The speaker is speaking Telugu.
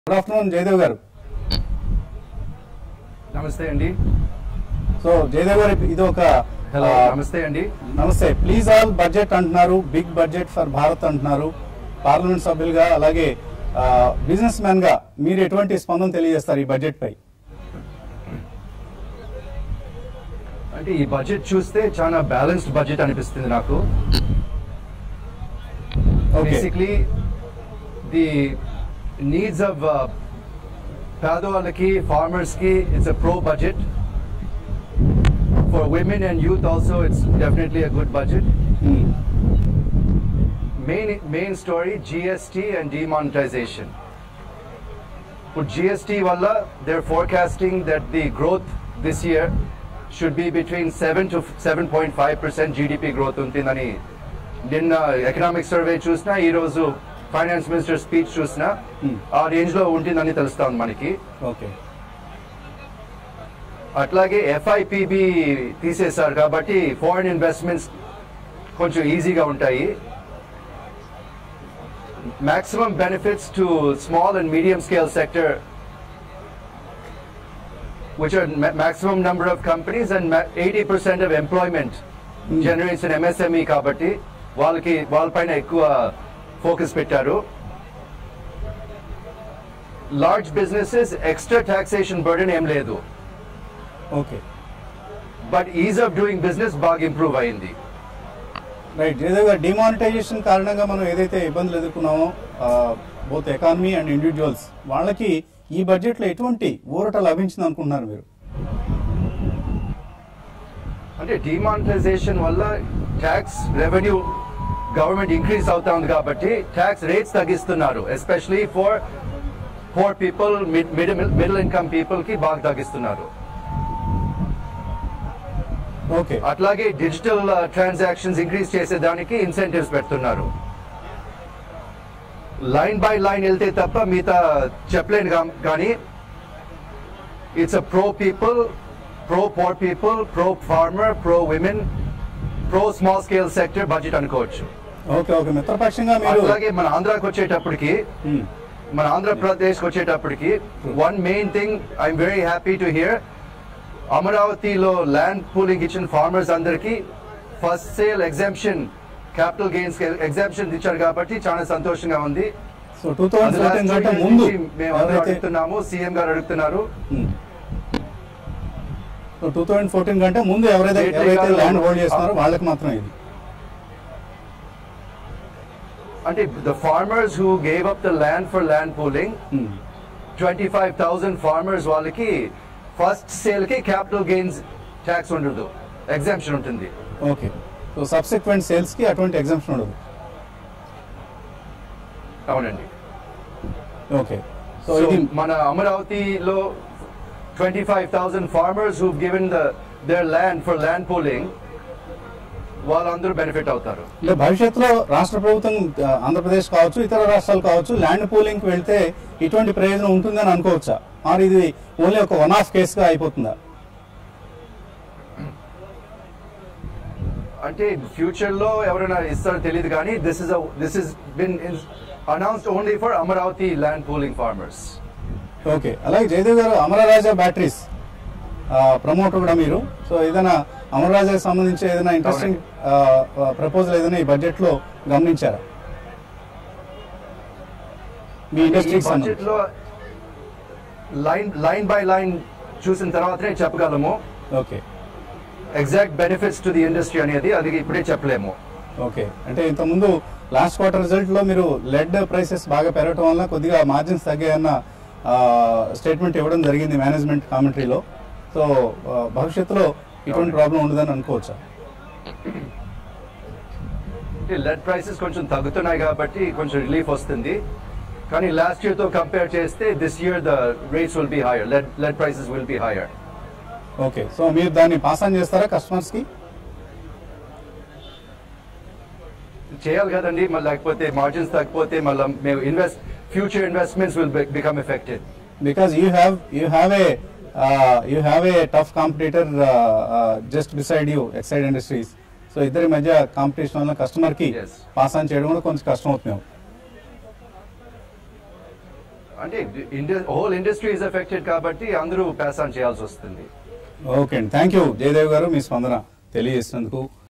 గుడ్ ఆఫ్టర్నూన్ జయదేవ్ గారు నమస్తే అండి సో జయదేవ్ గారు ఇది ఒక హలో ఆ, నమస్తే అండి నమస్తే ప్లీజ్ ఆల్ బడ్జెట్ అంటున్నారు బిగ్ బడ్జెట్ ఫర్ భారత్ అంటున్నారు పార్లమెంట్ సభ్యులుగా అలాగే బిజినెస్ మ్యాన్ గా మీరు ఎటువంటి స్పందన తెలియజేస్తారు ఈ బడ్జెట్ పై అంటే ఈ బడ్జెట్ చూస్తే చాలా బ్యాలెన్స్డ్ బడ్జెట్ అనిపిస్తుంది నాకు okay basically the needs of పేదవాళ్ళకి ఫార్మర్స్ కి it's a pro budget for women and youth also it's definitely a good budget main main story GST and demonetization ఇప్పుడు జిఎస్టీ వల్ల there forecasting that the growth this year should be between seven to seven point five percent GDP growth ఉంటుందని నిన్న ఎకనామిక్ సర్వే చూసినా ఈ రోజు ఫైనాన్స్ మినిస్టర్ స్పీచ్ చూసినా Hmm. ఆ రేంజ్ లో ఉంటుందని తెలుస్తోంది మనకి ఓకే అట్లాగే ఎఫ్ఐపిబి తీసేశారు కాబట్టి ఫారిన్ ఇన్వెస్ట్మెంట్స్ కొంచెం ఈజీగా ఉంటాయి maximum benefits to small and medium scale sector which are ma- maximum number of companies and ma- 80% of employment generates in MSME కాబట్టి వాళ్ళకి వాళ్ళపైన ఎక్కువ ఫోకస్ పెట్టారు large businesses extra taxation burden ఏం లేదు okay but ease of doing business బాగా ఇంప్రూవ్ అయింది రైట్ జయదేవ్ గారు డిమానిటైజేషన్ కారణంగా మనం ఏదైతే ఇబ్బందులు ఎదుర్కొన్నామో బోత్ ఎకానమీ అండ్ ఇండివిజువల్స్ వాళ్ళకి ఈ బడ్జెట్ లో ఎటువంటి ఊరట లభించింది అనుకుంటున్నారు మీరు అంటే డిమానిటైజేషన్ వల్ల ట్యాక్స్ రెవెన్యూ గవర్నమెంట్ ఇంక్రీజ్ అవుతా ఉంది కాబట్టి tax rates తగ్గిస్తున్నారు especially for four people middle middle income people కి బాగా తగ్గిస్తున్నారు ఓకే అట్లాగే డిజిటల్ ట్రాన్సాక్షన్స్ ఇంక్రీజ్ చేసేదానికి ఇన్సెంటివ్స్ పెడుతున్నారు లైన్ బై లైన్ వెళ్తే తప్ప మిగతా చెప్పలేను గా- కానీ it's a pro people pro pour people pro farmer pro women pro small scale sector budget అనుకోవచ్చు ఓకే ఓకే మిత్రపక్షంగా మీరు అట్లాగే మన ఆంధ్రాకి వచ్చేటప్పటికి Hmm. మన ఆంధ్రప్రదేశ్ వచ్చేటప్పటికి one main thing I'm very happy to hear అమరావతిలో ల్యాండ్ పూలింగ్ ఇచ్చిన ఫార్మర్స్ అందరికి first sale exemption capital gains exemption ఇచ్చారు కాబట్టి చాలా సంతోషంగా ఉంది సో టూ థౌసండ్ అందులో ఫోర్టీన్ కంటే నుంచి ముందు మేము అందరూ ఎవరైతే అడుగుతున్నాము సీఎం గారు అడుగుతున్నారు సో టూ థౌసండ్ ఫోర్టీన్ కంటే ముందు ఎవరైతే Lately ఎవరైతే కాదు. ల్యాండ్ హోల్డ్ చేస్తున్నారో వాళ్ళకి మాత్రం ఇది అంటే the farmers who gave up the land for land pooling Hmm. Twenty five thousand farmers వాళ్ళకి ఫస్ట్ సేల్ కి క్యాపిటల్ గెయిన్స్ ట్యాక్స్ ఉండదు ఎగ్జామ్షన్ ఉంటుంది ఓకే సో సబ్సిక్వెంట్ సేల్స్ కి అటువంటి ఎగ్జామ్షన్ ఉండదు అవునండి ఓకే సో సో ఇది మన అమరావతిలో twenty five thousand farmers who given the their land for land pooling వాళ్ళందరూ బెనిఫిట్ అవుతారు అంటే భవిష్యత్తులో రాష్ట్ర ప్రభుత్వం ఆ, ఆంధ్రప్రదేశ్ కావచ్చు ఇతర రాష్ట్రాలు కావచ్చు ల్యాండ్ పూలింగ్ కి వెళ్తే ఇటువంటి ప్రయోజనం ఉంటుందని అనుకోవచ్చా మరి ఇది ఓన్లీ ఒక వన్ ఆఫ్ కేసుగా అయిపోతుందా అంటే ఫ్యూచర్ లో ఎవరైనా ఇస్తారో తెలియదు కానీ this is this is been announced only for Amaravati land pooling farmers okay అలాగే జయదేవ్ గారు అమరరాజా బ్యాటరీస్ ప్రమోటర్ కూడా మీరు సో ఏదైనా అమరరాజాకి సంబంధించి ఏదైనా ఇంట్రెస్టింగ్ ప్రపోజల్ ఏదైనా ఈ బడ్జెట్ లో గమనించారా మీ ఈ ఇండస్ట్రీకి బడ్జెట్ సంబంధించి లో లైన్ లైన్ బై లైన్ చూసిన తర్వాతనే చెప్పగలము okay exact benefits to the industry అనేది అది ఇప్పుడే చెప్పలేము ఓకే అంటే ఇంతకుముందు లాస్ట్ క్వార్టర్ రిజల్ట్ లో మీరు లెడ్ ప్రైసెస్ బాగా పెరగటం వల్ల కొద్దిగా మార్జిన్స్ తగ్గాయన్న స్టేట్మెంట్ ఇవ్వడం జరిగింది మేనేజ్మెంట్ కామెంటరీలో సో ఆ, భవిష్యత్తులో ఇటువంటి ప్రాబ్లం ఉండదని అనుకోవచ్చా లెడ్ ప్రైసెస్ కొంచెం తగ్గుతున్నాయి కాబట్టి కొంచెం రిలీఫ్ వస్తుంది కానీ లాస్ట్ ఇయర్ తో కంపేర్ చేస్తే this year the rates will be higher lead lead prices will be higher okay so మీరు దాన్ని పాస్ ఆన్ చేస్తారా కస్టమర్స్ కి చేయాలి కదండి మళ్ళీ లేకపోతే మార్జిన్స్ తగ్గిపోతే మళ్ళీ మేము invest future investments will become effected because you have you have a you have a tough competitor just beside you Exide industries so ఇద్దరి మధ్య కాంపిటీషన్ వల్ల కస్టమర్ కి Yes. పాస్ ఆన్ చేయడం కూడా కొంచెం కష్టం అవుతుంది అంటే హోల్ ఇండస్ట్రీ ఇస్ ఎఫెక్టెడ్ కాబట్టి అందరూ పాస్ ఆన్ చేయాల్సి వస్తుంది ఓకే అండి థ్యాంక్ యూ జయదేవ్ గారు మీ స్పందన తెలియజేసినందుకు